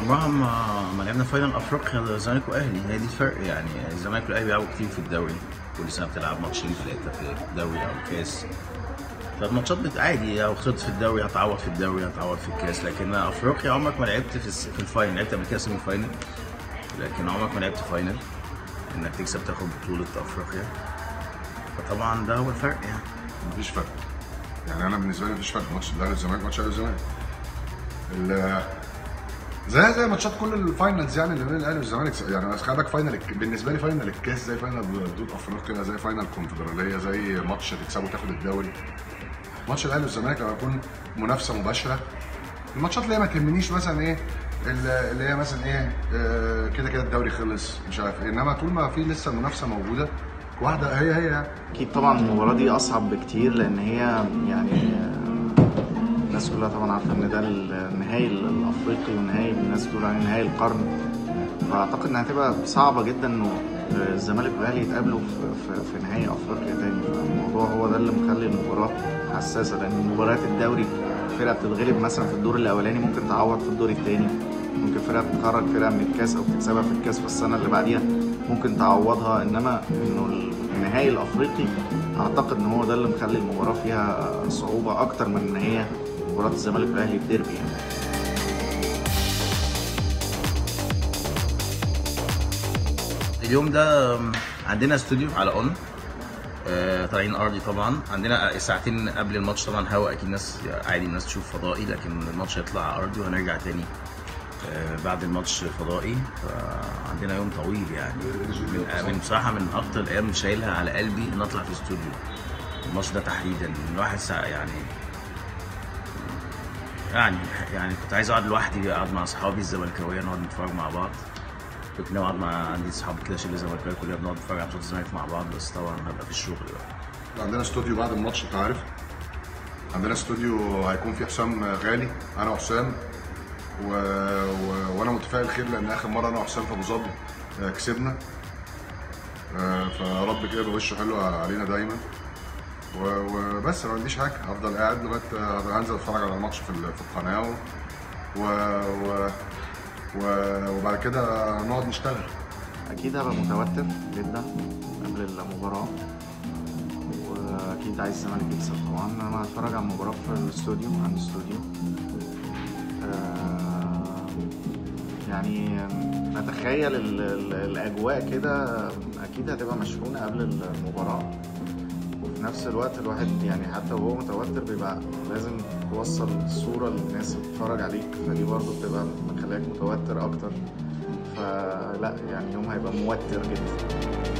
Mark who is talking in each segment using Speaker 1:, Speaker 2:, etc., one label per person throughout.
Speaker 1: عمرها ما ما لعبنا فاينل افريقيا الزمالك واهلي هي دي الفرق يعني الزمالك والاهلي بيلعبوا كتير في الدوري كل سنه بتلعب ماتشين ثلاثه في الدوري او الكاس فالماتشات بت- عادي لو خسرت في الدوري هتعوض في الدوري هتعوض في الكاس لكن افريقيا عمرك ما لعبت في الس- في الفاينل لعبت قبل كده سيمي فاينل لكن عمرك ما لعبت فاينل انك تكسب تاخد بطوله افريقيا فطبعا ده هو الفرق يعني
Speaker 2: مفيش فرق يعني انا بالنسبه لي مفيش فرق ماتش الاهلي والزمالك ماتش الاهلي والزمالك ال- زي زي ماتشات كل الفاينلز يعني اللي بين الاهلي والزمالك يعني خلي بالك فاينل الك- بالنسبه لي فاينل الكاس زي فاينل بطوله افريقيا زي فاينل الكونفدراليه زي ماتش تكسبه تاخد الدوري ماتش الاهلي والزمالك لما يكون منافسه مباشره الماتشات اللي هي ما تهمنيش مثلا ايه اللي اللي هي مثلا ايه آه، كده كده الدوري خلص مش عارف ايه انما طول ما في لسه المنافسه موجوده واحده هي هي يعني
Speaker 3: اكيد طبعا المباراه دي اصعب بكتير لان هي يعني آه، الناس كلها طبعا عارفه ان ده النهائي الافريقي ونهائي الناس بتقول عليه نهائي القرن فاعتقد انها هتبقى صعبه جدا انه الزمالك والاهلي يتقابلوا في, في, في نهائي افريقيا تاني فالموضوع هو ده اللي مخلي المباراه حساسه لان مباريات الدوري فرقه بتتغلب مثلا في الدور الاولاني ممكن تعوض في الدور الثاني ممكن فرقه بتخرج فرقه من الكاس او تكسبها في الكاس في السنه اللي بعديها ممكن تعوضها انما انه النهائي الافريقي اعتقد ان هو ده اللي مخلي المباراه فيها صعوبه اكتر من ان هي مباراه الزمالك والاهلي في ديربي يعني
Speaker 1: اليوم ده عندنا استوديو على اون آه، طالعين ارضي طبعا عندنا ساعتين قبل الماتش طبعا هوا اكيد ناس عادي الناس تشوف فضائي لكن الماتش هيطلع ارضي وهنرجع تاني آه، بعد الماتش فضائي فعندنا يوم طويل يعني من, من بصراحه من اكتر الايام اللي شايلها على قلبي ان اطلع في استوديو الماتش ده تحديدا الواحد ساعة يعني يعني يعني كنت عايز اقعد لوحدي اقعد مع اصحابي الزملكاويه نقعد نتفرج مع بعض كنت ناوي اقعد مع عندي اصحاب كده شله زملكاويه كلنا بنقعد نتفرج على ماتشات الزمالك مع بعض بس طبعا هبقى في الشغل بقى
Speaker 2: عندنا استوديو بعد الماتش انت عارف عندنا استوديو هيكون فيه حسام غالي انا وحسام و... و... وانا متفائل خير لان اخر مره انا وحسام في ابو ظبي آه، كسبنا آه، فيا رب كده يبقى وشه حلو علينا دايما و... وبس ما عنديش حاجه هفضل قاعد لغايه آه، هنزل اتفرج على الماتش في, ال... في القناه و... و... و... و... وبعد كده نقعد نشتغل
Speaker 3: اكيد هبقى متوتر جدا قبل المباراه واكيد عايز الزمالك يكسب طبعا انا هتفرج على المباراه في الاستوديو عندي استوديو آه، يعني نتخيل ال- ال- الاجواء كده اكيد هتبقى مشحونه قبل المباراه وفي نفس الوقت الواحد يعني حتى وهو متوتر بيبقى لازم توصل الصوره للناس اللي بتتفرج عليك فدي برضه بتبقى مخليك متوتر اكتر فلا يعني يوم هيبقى موتر جدا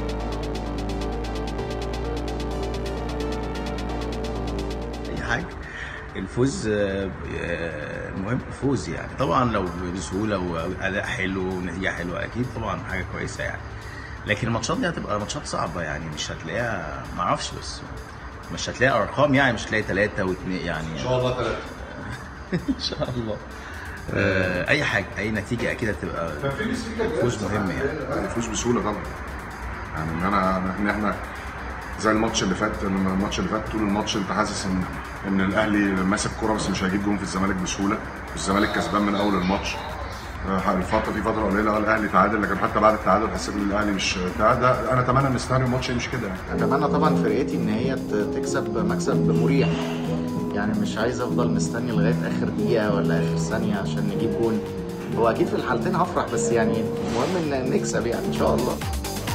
Speaker 1: اي حاجه الفوز آه، آه، المهم الفوز يعني طبعا لو بسهوله واداء حلو ونتيجه حلوه اكيد طبعا حاجه كويسه يعني لكن الماتشات دي هتبقى ماتشات صعبه يعني مش هتلاقيها ما اعرفش بس مش هتلاقي ارقام يعني مش هتلاقي ثلاثه واثنين يعني
Speaker 2: ان شاء الله ثلاثه
Speaker 1: ان شاء الله آه، اي حاجه اي نتيجه اكيد هتبقى فوز مهم يعني
Speaker 2: الفوز بسهوله طبعا يعني ان انا ان احنا زي الماتش اللي فات إن الماتش اللي فات طول الماتش انت حاسس ان ان الاهلي ماسك كوره بس مش هيجيب جون في الزمالك بسهوله والزمالك كسبان من اول الماتش آه، الفتره في فتره قليله اه الاهلي تعادل لكن حتى بعد التعادل حسيت ان الاهلي مش تعادل انا اتمنى ان سيناريو الماتش يمشي كده يعني
Speaker 3: اتمنى طبعا فرقتي ان هي ت- تكسب مكسب مريح يعني مش عايز افضل مستني لغايه اخر دقيقه ولا اخر ثانيه عشان نجيب جون هو اكيد في الحالتين هفرح بس يعني المهم ان نكسب يعني ان شاء الله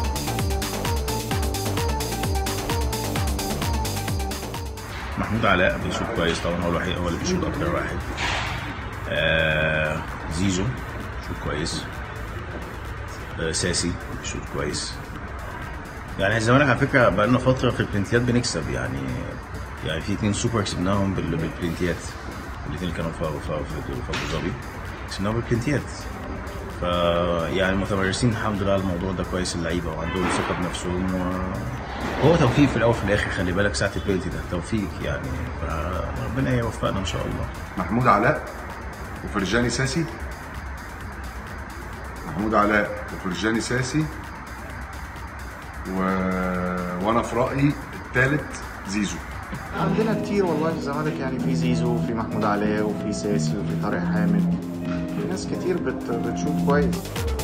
Speaker 1: محمود علاء بيشوط كويس طبعا هو الوحيد هو اللي بيشوط اكتر واحد آه زيزو بيشوط كويس آه ساسي بيشوط كويس يعني الزمالك على فكره بقى لنا فتره في البلنتيات بنكسب يعني يعني في اثنين سوبر كسبناهم بال- بالبلنتيات الاثنين كانوا في في في في ابو ظبي كسبناهم بالبلنتيات ف يعني متمرسين الحمد لله على الموضوع ده كويس اللعيبه وعندهم ثقه بنفسهم و... هو توفيق في الاول وفي الاخر خلي بالك ساعه البيلتي ده توفيق يعني فربنا يوفقنا ان شاء الله
Speaker 2: محمود علاء وفرجاني ساسي محمود علاء وفرجاني ساسي و... وانا في رايي الثالث زيزو
Speaker 3: عندنا كتير والله في الزمالك يعني في زيزو وفي محمود علاء وفي ساسي وفي طارق حامد في ناس كتير بت... بتشوط كويس